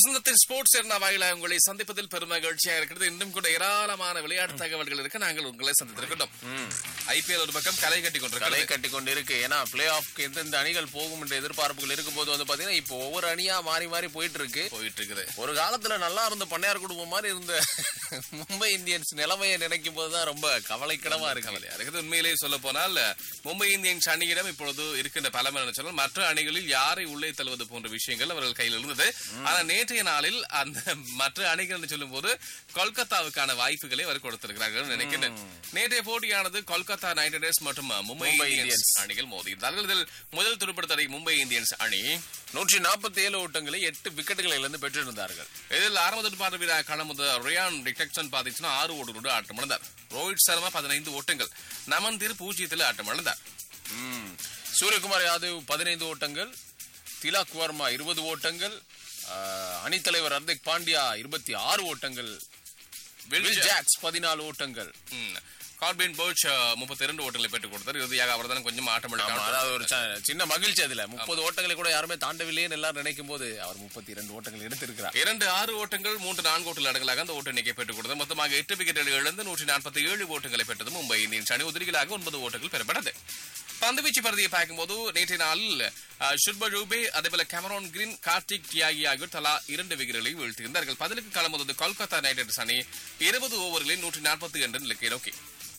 வசந்தத்தின் ஸ்போர்ட்ஸ் எர்னா வாயில உங்களை சந்திப்பதில் பெரும் மகிழ்ச்சியா இருக்கிறது இன்னும் கூட ஏராளமான விளையாட்டு தகவல்கள் இருக்கு நாங்கள் உங்களை சந்தித்திருக்கட்டும் ஐபிஎல் ஒரு பக்கம் கலை கட்டி கலை கொண்டிருக்கிறது கட்டி கொண்டு இருக்கு ஏன்னா பிளே ஆஃப்க்கு எந்தெந்த அணிகள் போகும் என்ற எதிர்பார்ப்புகள் இருக்கும்போது வந்து பாத்தீங்கன்னா இப்போ ஒவ்வொரு அணியா மாறி மாறி போயிட்டு இருக்கு போயிட்டு இருக்குது ஒரு காலத்துல நல்லா இருந்த பண்ணையார் குடும்பம் மாதிரி இருந்த மும்பை இந்தியன்ஸ் நிலைமையை நினைக்கும் போதுதான் ரொம்ப கவலைக்கிடமா இருக்கு கவலையா இருக்குது உண்மையிலேயே சொல்ல போனால் மும்பை இந்தியன்ஸ் அணியிடம் இப்பொழுது இருக்கின்ற பலம் என்ன சொன்னால் மற்ற அணிகளில் யாரை உள்ளே தள்ளுவது போன்ற விஷயங்கள் அவர்கள் கையில் இருந்தது ஆனா நேற்றைய நாளில் அந்த மற்ற அணிகள் என்று சொல்லும் போது கொல்கத்தாவுக்கான வாய்ப்புகளை அவர் கொடுத்திருக்கிறார்கள் நினைக்கிறேன் நேற்றைய போட்டியானது கொல்கத்தா நைட் ரைடர்ஸ் மற்றும் மும்பை மும்பை இந்தியன்ஸ் இந்தியன்ஸ். அணிகள் மோதியிருந்தார்கள் இதில் முதல் துடுப்படுத்தலை மும்பை இந்தியன்ஸ் அணி நூற்றி நாற்பத்தி ஏழு ஓட்டங்களை எட்டு விக்கெட்டுகளை இழந்து பெற்றிருந்தார்கள் இதில் ஆரம்ப துடுப்பாட்ட வீரர் களமுத ரியான் ரிட்டக்சன் பாத்தீங்கன்னா ஆறு ஓட்டுகளோடு ஆட்டம் இழந்தார் ரோஹித் சர்மா பதினைந்து ஓட்டங்கள் நமன் தீர் பூஜ்ஜியத்தில் ஆட்டம் இழந்தார் ம். சூரியகுமார் யாதவ் பதினைந்து ஓட்டங்கள் திலாக் வர்மா இருபது ஓட்டங்கள் ஆஹ், அணித்தலைவர் ஹர்திக் பாண்டியா இருபத்தி ஆறு ஓட்டங்கள் வில் ஜாக்ஸ் பதினாலு ஓட்டங்கள் ம். கார்பின் போச் முப்பத்தி இரண்டு ஓட்டங்களை பெற்றுக் கொடுத்தார் இறுதியாக அவர் தான் கொஞ்சம் ஆட்டம் ஆமா, இழந்தார் அதாவது ஒரு ச- சின்ன மகிழ்ச்சி அதுல முப்பது ஓட்டங்களை கூட யாருமே தாண்டவில்லைன்னு எல்லாரும் நினைக்கும் போது அவர் முப்பத்தி இரண்டு ஓட்டங்கள் எடுத்திருக்கிறார் இரண்டு ஆறு ஓட்டங்கள் மூன்று நான்கு ஓட்டங்கள் அடங்கலாக அந்த ஓட்ட எண்ணிக்கை பெற்றுக் கொடுத்தது மொத்தமாக எட்டு விக்கெட்டுகள் இழந்து நூற்றி நாற்பத்தி ஏழு ஓட்டங்களை பெற்றது மும்பை இந்தியன்ஸ் அணி உதிரிகளாக ஒன்பது ஓட்டங்கள் பெறப்பட்டது பந்துவீச்சு பகுதியை பார்க்கும்போது நேற்றைய நாளில் அஹ், ஷுர்ப ரூபே அதேபோல கேமரான் கிரீன் கார்த்திக் டியாகி ஆகியோர் தலா இரண்டு விக்கெட்டுகளை வீழ்த்தியிருந்தார்கள் பதிலுக்கு களமுதது கொல்கத்தா நைட் ரைடர்ஸ் அணி இருபது ஓவர்களில் நூற்றி நாற்பத்தி என்ற நிலைக்கை நோக்கி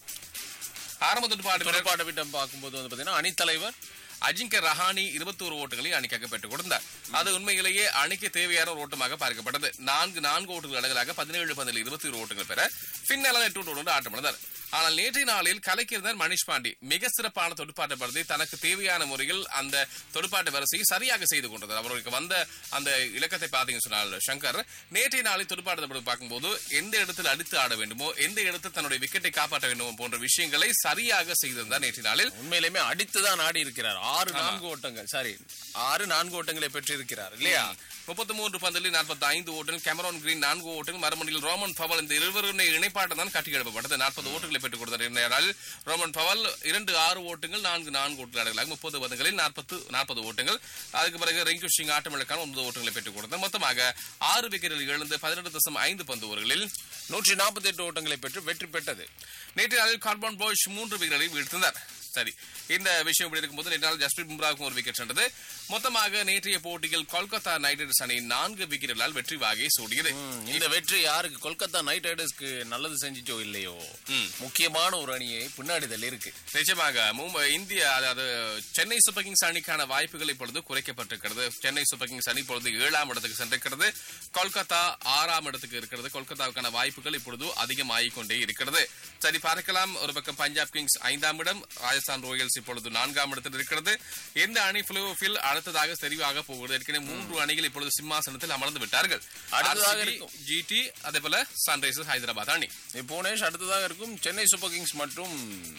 ஆரம்ப துடுப்பாடு வீரர் துடுப்பாட்ட விட்டம் பார்க்கும்போது வந்து பாத்தீங்கன்னா அணித்தலைவர் அஜிங்க ரஹானி இருபத்தோரு ஓட்டுகளை அணிக்காக பெற்றுக் கொடுத்தார் அது உண்மையிலேயே அணிக்கு தேவையான ஒரு ஓட்டமாக பார்க்கப்பட்டது நான்கு நான்கு ஓட்டுகள் அடங்கலாக பதினேழு பந்தில் இருபத்தி ஒரு ஓட்டுகள் பெற பின்னல எட்டு ஓட்டோடு ஆட்டமிழந்தார் ஆனால் நேற்றைய நாளில் கலைக்கிருந்தார் மணிஷ் பாண்டி மிக சிறப்பான தொடுப்பாட்ட பருதி தனக்கு தேவையான முறையில் அந்த தொடுப்பாட்ட வரிசையை சரியாக செய்து கொண்டது அவருக்கு வந்த அந்த இலக்கத்தை பார்த்தீங்கன்னு சொன்னால் சங்கர் நேற்றைய நாளில் தொடுப்பாட்ட பருதி பார்க்கும்போது எந்த இடத்தில் அடித்து ஆட வேண்டுமோ எந்த இடத்தில் தன்னுடைய விக்கெட்டை காப்பாற்ற வேண்டுமோ போன்ற விஷயங்களை சரியாக செய்திருந்தார் நேற்றைய நாளில் உண்மையிலுமே அடித்துதான் ஆடி இருக்கிறார் ஆறு நான்கு ஓட்டங்கள் சாரி ஆறு நான்கு ஓட்டங்களை பெற்றிருக்கிறார் இல்லையா முப்பத்தி மூன்று பந்தில் நாற்பத்தி ஐந்து ஓட்டங்கள் கேமரான் கிரீன் நான்கு ஓட்டங்கள் மறுமணியில் ரோமன் பவல் இந்த இருவருடைய இணைப்பாட்டம் தான் கட்டி எழுப்பப்பட்டது நாற்பது ஓட்டுகளை பெற்றுக் கொடுத்தார் இந்த நாளில் ரோமன் பவல் இரண்டு ஆறு ஓட்டங்கள் நான்கு நான்கு ஓட்டுகள் அடங்கலாக முப்பது பந்துகளில் நாற்பத்து நாற்பது ஓட்டங்கள் அதுக்கு பிறகு ரெங்கு சிங் ஆட்டமிழக்கான ஒன்பது ஓட்டங்களை பெற்றுக் கொடுத்தார் மொத்தமாக ஆறு விக்கெட்டில் இழந்து பதினெட்டு தசம் ஐந்து பந்து ஓவர்களில் நூற்றி நாற்பத்தி எட்டு ஓட்டங்களை பெற்று வெற்றி பெற்றது நேற்று நாளில் கார்பான் பாய்ஸ் மூன்று விக்கெட்டுகளை வீழ்த்தினார் சரி இந்த விஷயம் இப்படி இருக்கும்போது நேற்று நாள் ஜஸ்பிரீத் பும்ராவுக்கும் ஒரு விக்கெட் சென்றது மொத்தமாக நேற்றைய போட்டியில் கொல்கத்தா நைட் ரைடர்ஸ் அணி நான்கு விக்கெட்டுகளால் வெற்றி வாகை சூடியது ம், இந்த வெற்றி யாருக்கு கொல்கத்தா நைட் ரைடர்ஸ்க்கு நல்லது செஞ்சுச்சோ இல்லையோ முக்கியமான ஒரு அணியை பின்னாடி தள்ளி இருக்கு நிச்சயமாக மும்பை இந்தியா அதாவது சென்னை சூப்பர் கிங்ஸ் அணிக்கான வாய்ப்புகள் இப்பொழுது குறைக்கப்பட்டிருக்கிறது சென்னை சூப்பர் கிங்ஸ் அணி இப்பொழுது ஏழாம் இடத்துக்கு சென்றிருக்கிறது கொல்கத்தா ஆறாம் இடத்துக்கு இருக்கிறது கொல்கத்தாவுக்கான வாய்ப்புகள் இப்பொழுது அதிகமாகிக் கொண்டே இருக்கிறது சரி பார்க்கலாம் ஒரு பக்கம் பஞ்சாப் கிங்ஸ் ஐந்தாம் இடம் ராஜஸ்தான் ராயல்ஸ் இப்பொழுது நான்காம் இடத்தில் இருக்கிறது எந்த அணி பிளோஃபில் அடுத்ததாக தெரிவாக போகிறது ஏற்கனவே மூன்று அணிகள் இப்பொழுது சிம்மாசனத்தில் அமர்ந்து விட்டார்கள் அடுத்ததாக இருக்கும். ஜிடி அதே போல சன்ரைசர்ஸ் ஹைதராபாத் அணி புவனேஷ் அடுத்ததாக இருக்கும் சென்னை சூப்பர் கிங்ஸ் மற்றும்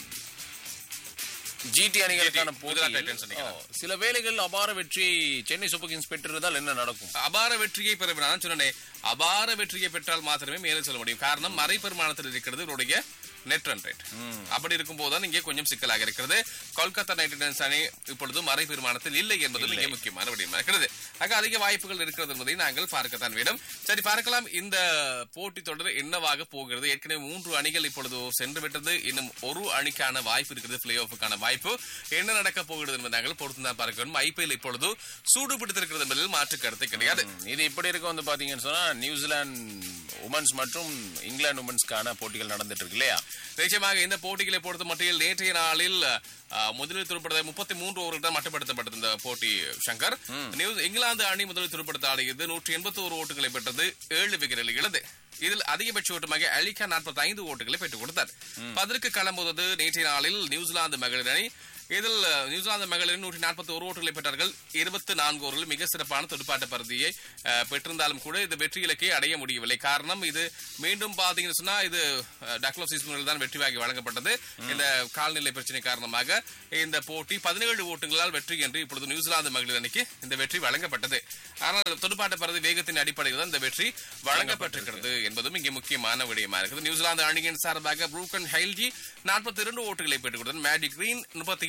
ஜிடி அணிகளுக்கான GT, குஜராத் டைட்டன்ஸ் போட்டி அணிகள். சில வேளைகள் அபார வெற்றி சென்னை சூப்பர் கிங்ஸ் பெற்றிருந்தால் என்ன நடக்கும் அபார வெற்றியை பெற நான் சொன்னேன் அபார வெற்றியை பெற்றால் மாத்திரமே மேலே சொல்ல முடியும் காரணம் மறை பெருமானத்தில் இருக்கிறது இவருடைய நெட் ரன் ரேட் அப்படி இருக்கும் போதுதான் இங்கே கொஞ்சம் சிக்கலாக இருக்கிறது கொல்கத்தா நைட் ரைடர்ஸ் அணி இப்பொழுது மறை பெருமானத்தில் இல்லை என்பதும் இங்கே முக்கியமான விடயமா இருக்கிறது ஆக அதிக வாய்ப்புகள் இருக்கிறது என்பதை நாங்கள் பார்க்கத்தான் வேண்டும் சரி பார்க்கலாம் இந்த போட்டி தொடர் என்னவாக போகிறது ஏற்கனவே மூன்று அணிகள் இப்பொழுது சென்று விட்டது இன்னும் ஒரு அணிக்கான வாய்ப்பு இருக்கிறது பிளே ஆஃபுக்கான வாய்ப்பு என்ன நடக்க போகிறது என்பதை நாங்கள் பொறுத்து தான் பார்க்க வேண்டும் ஐபிஎல் இப்பொழுது சூடு பிடித்திருக்கிறது என்பதில் மாற்று கருத்து கிடையாது ம், இது இப்படி இருக்க வந்து பாத்தீங்கன்னு சொன்னா நியூசிலாந்து உமன்ஸ் மற்றும் இங்கிலாந்து உமன்ஸ்க்கான போட்டிகள் நடந்துட்டு இருக்கு இல்லையா நிச்சயமாக இந்த போட்டிகளை பொறுத்த மட்டில் நேற்றைய நாளில் அஹ், முதலில் துருப்படுத்த முப்பத்தி மூன்று ஓவர்கள் தான் மட்டுப்படுத்தப்பட்டது இந்த போட்டி சங்கர் நியூஸ் இங்கிலாந்து அணி முதலில் துருப்படுத்த ஆடியது நூற்றி எண்பத்தி ஒரு ஓட்டுகளை பெற்றது ஏழு விக்கெட்டில் இழந்து இதில் அதிகபட்ச ஓட்டமாக அலிகா நாற்பத்தி ஐந்து ஓட்டுகளை பெற்றுக் கொடுத்தார் பதிலுக்கு களம்புவது நேற்றைய நாளில் நியூசிலாந்து மகளிர் அணி இதில் அஹ், நியூசிலாந்து மகளிர் நூற்றி நாற்பத்தி ஒரு ஓட்டுகளை பெற்றார்கள் இருபத்தி நான்கு ஓவர்கள் மிக சிறப்பான துடுப்பாட்ட பருதியை அஹ், பெற்றிருந்தாலும் கூட இது வெற்றி இலக்கை அடைய முடியவில்லை காரணம் இது மீண்டும் பாத்தீங்கன்னு சொன்னா இது டக்லோசிஸ் முறையில் தான் வெற்றி வாங்கி வழங்கப்பட்டது இந்த கால்நிலை பிரச்சனை காரணமாக இந்த போட்டி பதினேழு ஓட்டுகளால் வெற்றி என்று இப்பொழுது நியூசிலாந்து மகளிர் அணிக்கு இந்த வெற்றி வழங்கப்பட்டது ஆனால் துடுப்பாட்ட பருதி வேகத்தின் அடிப்படையில் தான் இந்த வெற்றி வழங்கப்பட்டிருக்கிறது என்பதும் இங்கே முக்கியமான விடயமா இருக்குது நியூசிலாந்து அணியின் சார்பாக ப்ரூக்கன் ஹைல்ஜி நாற்பத்தி இரண்டு ஓட்டுகளை பெற்றுக் கொடுத்தார் மேடி கிரீன் முப்பத்தி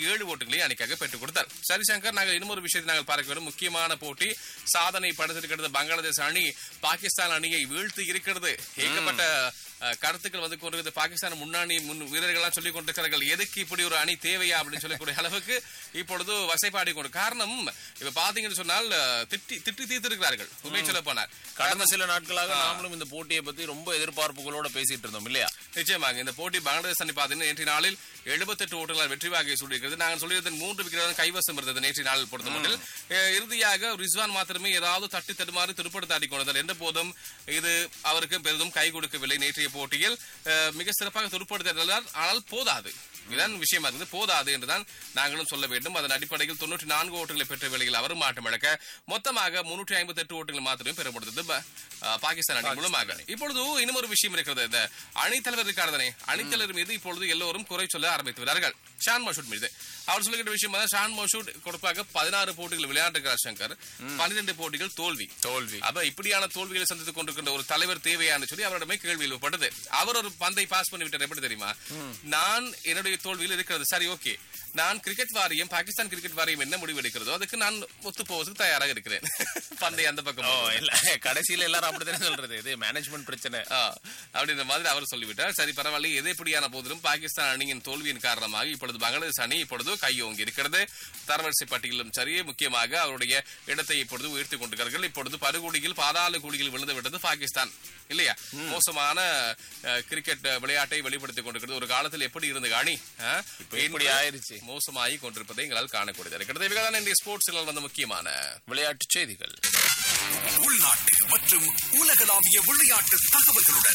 ஏழு ஓட்டுகளை அணிக்காக பெற்றுக் கொடுத்தார் சரி சங்கர் நாங்கள் இன்னும் ஒரு விஷயத்தை நாங்கள் பார்க்க வேண்டும் முக்கியமான போட்டி சாதனை படுத்திருக்கிறது பங்களாதேஷ் அணி பாகிஸ்தான் அணியை வீழ்த்தி இருக்கிறது ஏகப்பட்ட அஹ், கருத்துக்கள் வந்து கொண்டிருக்கிறது பாகிஸ்தான் முன்னாடி முன் வீரர்கள்லாம் சொல்லிக் கொண்டிருக்கிறார்கள் எதுக்கு இப்படி ஒரு அணி தேவையா அப்படின்னு சொல்லக்கூடிய அளவுக்கு இப்பொழுது வசைப்பாடி கொண்டு காரணம் இப்ப பாத்தீங்கன்னு சொன்னால் அஹ், திட்டி திட்டி தீர்த்திருக்கிறார்கள் உண்மை சொல்ல போனார் கடந்த சில நாட்களாக நாமளும் இந்த போட்டியை பத்தி ரொம்ப எதிர்பார்ப்புகளோட பேசிட்டு இருந்தோம் இல்லையா நிச்சயமாக இந்த போட்டி பங்களாதேஷ் அணி பார்த்தீங்கன்னா நேற்று நாளில் எழுபத்தெட்டு ஓட்டுகளால் வெற்றி வாகை சூடியிருக்கிறது நாங்கள் சொல்லியிருந்த மூன்று விக்கெட் கைவசம் இருந்தது நேற்று நாள் பொறுத்தமட்டில் அஹ், இறுதியாக ரிஸ்வான் மாத்திரமே ஏதாவது தட்டி தடுமாறி திருப்படுத்தாடி கொண்டதார் என்ற போதும் இது அவருக்கு பெரிதும் கை கொடுக்கவில்லை நேற்றைய போட்டியில் அஹ், மிக சிறப்பாக துடுப்படுத்தார் ஆனால் போதாது இதுதான் விஷயமா இருக்குது போதாது என்றுதான் நாங்களும் சொல்ல வேண்டும் அதன் அடிப்படையில் தொண்ணூற்றி நான்கு ஓட்டுகளை பெற்ற வேளையில் அவரும் மாற்றம் இழக்க மொத்தமாக முன்னூற்றி ஐம்பத்தி எட்டு ஓட்டுகள் மாத்திரமே பெற முடிந்தது ப- அஹ், பாகிஸ்தான் அணி மூலமாக இப்பொழுது இன்னும் ஒரு விஷயம் இருக்கிறது இந்த அணித்தலைவர் இருக்காரதானே அணித்தலைவர் மீது இப்பொழுது எல்லோரும் குறை சொல்ல ஆரம்பித்து விட்டார்கள் ஷான் மஷூட் மீது அவர் சொல்லுகிற விஷயம் தான் ஷான் மஷூட் கொடுப்பாக பதினாறு போட்டிகள் விளையாண்டுகிறார் சங்கர் பன்னிரண்டு போட்டிகள் தோல்வி தோல்வி அப்ப இப்படியான தோல்விகளை சந்தித்துக் கொண்டிருக்கின்ற ஒரு தலைவர் தேவையான்னு சொல்லி அவரிடமே கேள்வி எழுப்பப்பட்டது அவர் ஒரு பந்தை பாஸ் பண்ணி விட்டார் எப்படி தெரியுமா நான் என்னுடைய தோல்வியில் இருக்கிறது சரி ஓகே நான் கிரிக்கெட் வாரியம் பாகிஸ்தான் கிரிக்கெட் வாரியம் என்ன முடிவு எடுக்கிறதோ அதுக்கு நான் ஒத்து போவதற்கு தயாராக இருக்கிறேன் பந்தை அந்த பக்கம் ஓ போகுது. இல்ல கடைசியில எல்லாரும் அப்படித்தானே சொல்றது இது மேனேஜ்மெண்ட் பிரச்சனை ஆ, அப்படின்ற மாதிரி அவர் சொல்லிவிட்டார் சரி பரவாயில்ல எது எப்படியான போதிலும் பாகிஸ்தான் அணியின் தோல்வியின் காரணமாக இப்பொழுது பங்களாதேஷ் அணி இப்பொழுது கையோங்கி இருக்கிறது தரவரிசை பட்டியலிலும் சரி முக்கியமாக அவருடைய இடத்தை இப்பொழுது உயர்த்தி கொண்டிருக்கிறார்கள் இப்பொழுது படுகொடியில் பாதாள குழியில் விழுந்து விட்டது பாகிஸ்தான் இல்லையா மோசமான அஹ், கிரிக்கெட் விளையாட்டை வெளிப்படுத்திக் கொண்டிருக்கிறது ஒரு காலத்தில் எப்படி இருந்த அணி ஆ? இப்படி இன்று ஆயிருச்சு மோசமாகி கொண்டிருப்பதை எங்களால் காணக்கூடியது இருக்கிறது இவைதான் இன்றைய ஸ்போர்ட்ஸ்கள் வந்த முக்கியமான விளையாட்டு செய்திகள் உள்நாட்டு மற்றும் உலகளாவிய விளையாட்டு தகவல்களுடன்